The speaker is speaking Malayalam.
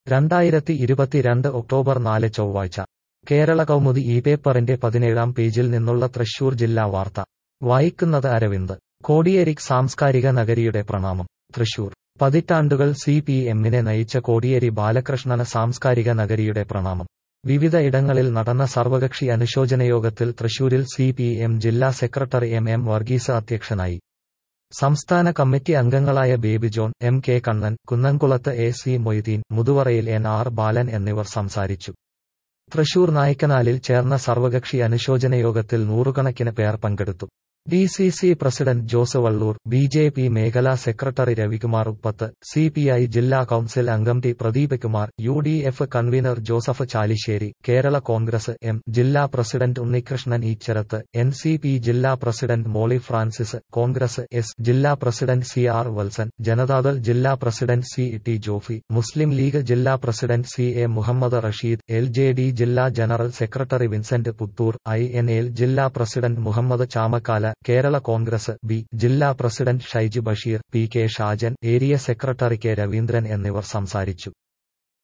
രണ്ടായിരത്തി ഇരുപത്തിരണ്ട് ഒക്ടോബർ നാല് ചൊവ്വാഴ്ച കേരള കൗമുദി ഈ പേപ്പറിന്റെ പതിനേഴാം പേജിൽ നിന്നുള്ള തൃശൂർ ജില്ലാ വാർത്ത വായിക്കുന്നത് അരവിന്ദ് കോടിയേരിക് സാംസ്കാരിക നഗരിയുടെ പ്രണാമം തൃശൂർ പതിറ്റാണ്ടുകൾ സി പി എമ്മിനെ നയിച്ച കോടിയേരി ബാലകൃഷ്ണന് സാംസ്കാരിക നഗരിയുടെ പ്രണാമം വിവിധ ഇടങ്ങളിൽ നടന്ന സർവകക്ഷി അനുശോചനയോഗത്തിൽ തൃശൂരിൽ സി പി എം ജില്ലാ സെക്രട്ടറി എം എം വർഗീസ് അധ്യക്ഷനായി സംസ്ഥാന കമ്മിറ്റി അംഗങ്ങളായ Baby John M K Kannan കുന്നംകുളത്ത് എ സി മൊയ്തീൻ മുതുവറയിൽ എൻ ആർ ബാലൻ എന്നിവർ സംസാരിച്ചു തൃശൂർ നായ്ക്കനാലിൽ ചേർന്ന സർവകക്ഷി അനുശോചനയോഗത്തിൽ നൂറുകണക്കിന് പേർ പങ്കെടുത്തു D C C president Jose Vallur B J P മേഖലാ secretary Ravikumar Uppath C P I ജില്ലാ കൌൺസിൽ അംഗം T Pradeep Kumar U D F convener Joseph Chalissery Kerala Congress M ജില്ലാ president Unnikrishnan Eecharath N C P ജില്ലാ president Molly Francis Congress S ജില്ലാ president C R Valsan Janata Dal ജില്ലാ president C T Jofi Muslim League ജില്ലാ president C A Muhammad Rasheed L J D ജില്ലാ general secretary Vincent Puthur I N L ജില്ലാ president Muhammad Chamakkala Kerala Congress B ജില്ലാ president Shaiju Basheer P K Shajan area secretary K Raveendran എന്നിവർ സംസാരിച്ചു